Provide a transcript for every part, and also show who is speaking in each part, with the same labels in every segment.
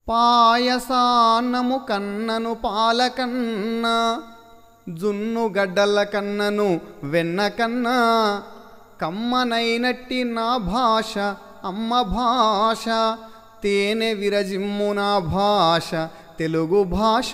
Speaker 1: పాయసాన్నము కన్నను పాలకన్న జున్ను గడ్డల కన్నను వెన్న కన్నా కమ్మనైనట్టి నా భాష అమ్మ భాష తేనె విరజిమ్ము నా భాష తెలుగు భాష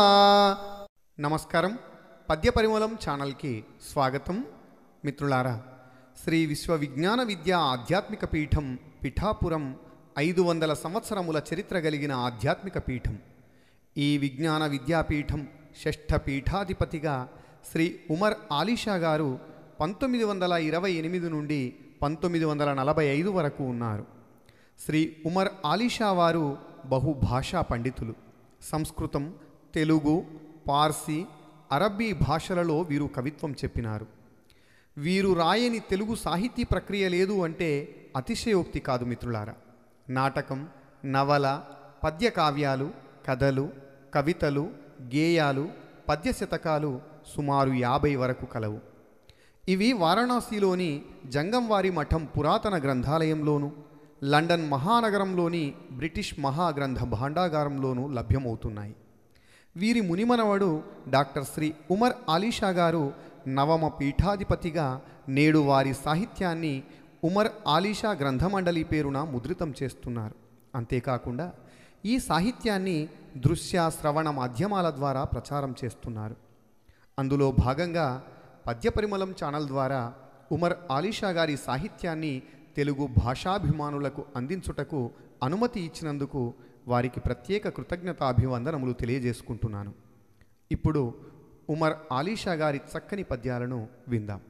Speaker 1: నమస్కారం పద్య పరిమళం ఛానల్కి స్వాగతం మిత్రులారా శ్రీ విశ్వవిజ్ఞాన విద్యా ఆధ్యాత్మిక పీఠం పిఠాపురం ఐదు వందల సంవత్సరముల చరిత్ర కలిగిన ఆధ్యాత్మిక పీఠం ఈ విజ్ఞాన విద్యాపీఠం షష్ఠ పీఠాధిపతిగా శ్రీ ఉమర్ ఆలీషా గారు పంతొమ్మిది వందల ఇరవై ఎనిమిది నుండి పంతొమ్మిది వందల నలభై ఐదు వరకు ఉన్నారు శ్రీ ఉమర్ ఆలీషా వారు బహుభాషా పండితులు సంస్కృతం తెలుగు పార్సీ అరబ్బీ భాషలలో వీరు కవిత్వం చెప్పినారు వీరు రాయని తెలుగు సాహితీ ప్రక్రియ లేదు అంటే అతిశయోక్తి కాదు మిత్రులారా నాటకం నవల పద్య కావ్యాలు కథలు కవితలు గేయాలు పద్య శతకాలు సుమారు యాభై వరకు కలవు ఇవి వారణాసిలోని జంగంవారి మఠం పురాతన గ్రంథాలయంలోను లండన్ మహానగరంలోని బ్రిటిష్ మహాగ్రంథ భాండాగారంలోనూ లభ్యమవుతున్నాయి వీరి మునిమనవడు డాక్టర్ శ్రీ ఉమర్ ఆలీషా గారు నవమ పీఠాధిపతిగా నేడు వారి సాహిత్యాన్ని ఉమర్ ఆలీషా గ్రంథమండలి పేరున ముద్రితం చేస్తున్నారు అంతేకాకుండా ఈ సాహిత్యాన్ని దృశ్య శ్రవణ మాధ్యమాల ద్వారా ప్రచారం చేస్తున్నారు అందులో భాగంగా పద్యపరిమళం ఛానల్ ద్వారా ఉమర్ ఆలీషా గారి సాహిత్యాన్ని తెలుగు భాషాభిమానులకు అందించుటకు అనుమతి ఇచ్చినందుకు వారికి ప్రత్యేక కృతజ్ఞతాభివందనములు తెలియజేసుకుంటున్నాను ఇప్పుడు ఉమర్ ఆలీషా గారి చక్కని పద్యాలను విందాం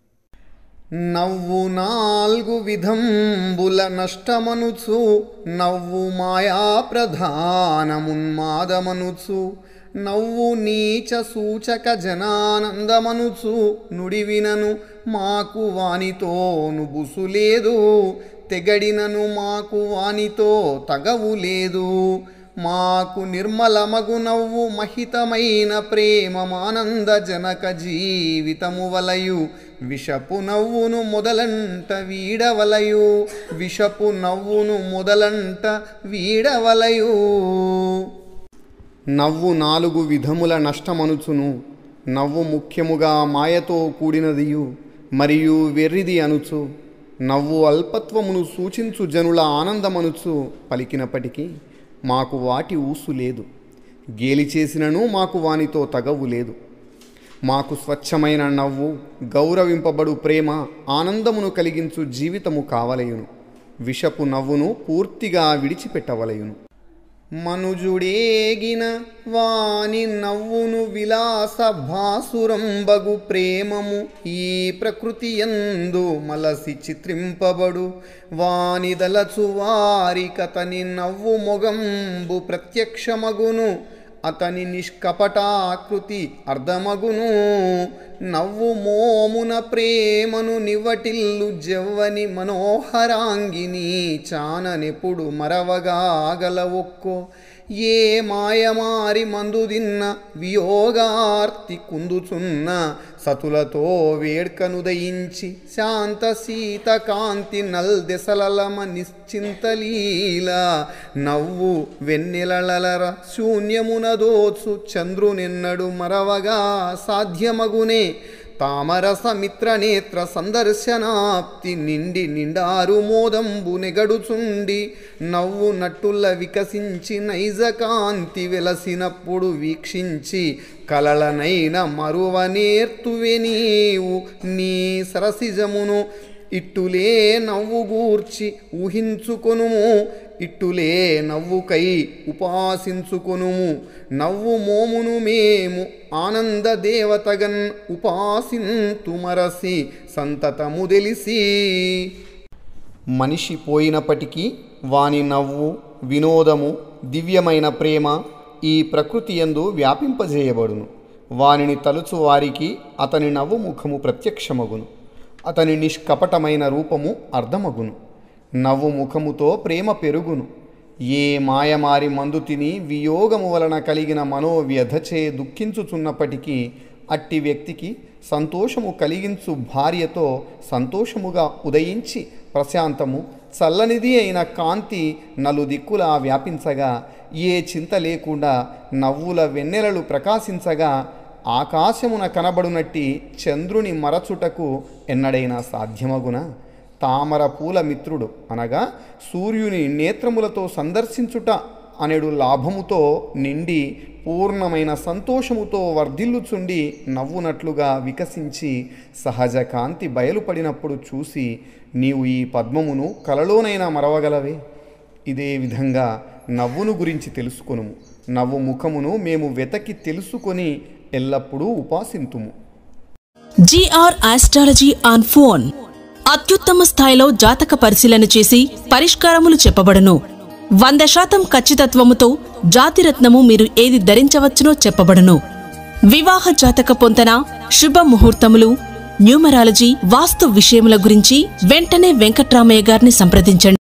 Speaker 1: నవ్వు నాల్గు విధంబుల నష్టమనుచు నవ్వు మాయా ప్రధానమున్మాదమనుచు నవ్వు నీచ సూచక జనానందమనుచు నుడివినను మాకు వానితోను బుసు లేదు తెగడినను మాకు వానితో తగవు లేదు మాకు నిర్మలమగు నవ్వు మహితమైన ప్రేమమానంద జనక జీవితము వలయు విషపు నవ్వును మొదలంట వీడవలయు విషపు నవ్వును మొదలంట వీడవలయు నవ్వు నాలుగు విధముల నష్టమనుచును నవ్వు ముఖ్యముగా మాయతో కూడినదియు మరియు వెర్రిది అనుచు నవ్వు అల్పత్వమును సూచించు జనుల ఆనందమనుచు పలికినప్పటికీ మాకు వాటి ఊసు లేదు గేలి చేసినను మాకు వానితో తగవు లేదు మాకు స్వచ్ఛమైన నవ్వు గౌరవింపబడు ప్రేమ ఆనందమును కలిగించు జీవితము కావలయును విషపు నవ్వును పూర్తిగా విడిచిపెట్టవలయును మనుజుడేగిన వాని నవ్వును విలాస భాసురంబగు ప్రేమము ఈ ప్రకృతి ఎందు మలసి చిత్రింపబడు వానిదలచు వారికతని నవ్వు మొగంబు ప్రత్యక్షమగును అతని నిష్కపటాకృతి అర్ధమగును నవ్వు మోమున ప్రేమను నివటిల్లు జవ్వని మనోహరాంగిని చాననెప్పుడు మరవగాగల ఒక్కో ఏ మాయమారి మందుదిన్న వియోగార్తి కుందుచున్న సతులతో వేడ్కనుదయించి శాంత సీత కాంతి నల్దెసలలమ నిశ్చింతలీల నవ్వు వెన్నెలలర శూన్యమున దోచు చంద్రునెన్నడు మరవగా సాధ్యమగునే తామరస మిత్రనేత్ర సందర్శనాప్తి నిండి నిండారు మోదంబు నెగడుచుండి నవ్వు నట్టుల్ల వికసించి నైజ కాంతి వెలసినప్పుడు వీక్షించి కలలనైన మరువ నేర్తువే నీవు నీ సరసిజమును ఇట్టులే నవ్వు గూర్చి ఊహించుకొనుము ఇట్టులే నవ్వుకై ఉపాసించుకొనుము నవ్వు మోమును మేము ఆనంద దేవతగన్ ఉపాసింతుమరసి సంతతము తెలిసి మనిషి పోయినప్పటికీ వాని నవ్వు వినోదము దివ్యమైన ప్రేమ ఈ ప్రకృతి యందు వ్యాపింపజేయబడును వానిని తలుచు వారికి అతని నవ్వు ముఖము ప్రత్యక్షమగును అతని నిష్కపటమైన రూపము అర్ధమగును నవ్వు ముఖముతో ప్రేమ పెరుగును ఏ మాయమారి మందు తిని వియోగము వలన కలిగిన మనోవ్యధచే దుఃఖించుచున్నప్పటికీ అట్టి వ్యక్తికి సంతోషము కలిగించు భార్యతో సంతోషముగా ఉదయించి ప్రశాంతము చల్లనిది అయిన కాంతి నలుదిక్కులా వ్యాపించగా ఏ చింత లేకుండా నవ్వుల వెన్నెలలు ప్రకాశించగా ఆకాశమున కనబడునట్టి చంద్రుని మరచుటకు ఎన్నడైనా సాధ్యమగున తామర పూల మిత్రుడు అనగా సూర్యుని నేత్రములతో సందర్శించుట అనేడు లాభముతో నిండి పూర్ణమైన సంతోషముతో వర్ధిల్లుచుండి నవ్వునట్లుగా వికసించి సహజ కాంతి బయలుపడినప్పుడు చూసి నీవు ఈ పద్మమును కలలోనైనా మరవగలవే ఇదే విధంగా నవ్వును గురించి తెలుసుకొనుము నవ్వు ముఖమును మేము వెతకి తెలుసుకొని ఎల్లప్పుడూ ఉపాసింతుము
Speaker 2: జీఆర్ ఆస్ట్రాలజీ ఆన్ ఫోన్ అత్యుత్తమ స్థాయిలో జాతక పరిశీలన చేసి పరిష్కారములు చెప్పబడును వంద శాతం ఖచ్చితత్వముతో జాతిరత్నము మీరు ఏది ధరించవచ్చునో చెప్పబడును వివాహ జాతక పొంతన శుభ ముహూర్తములు న్యూమరాలజీ వాస్తు విషయముల గురించి వెంటనే వెంకట్రామయ్య గారిని సంప్రదించండి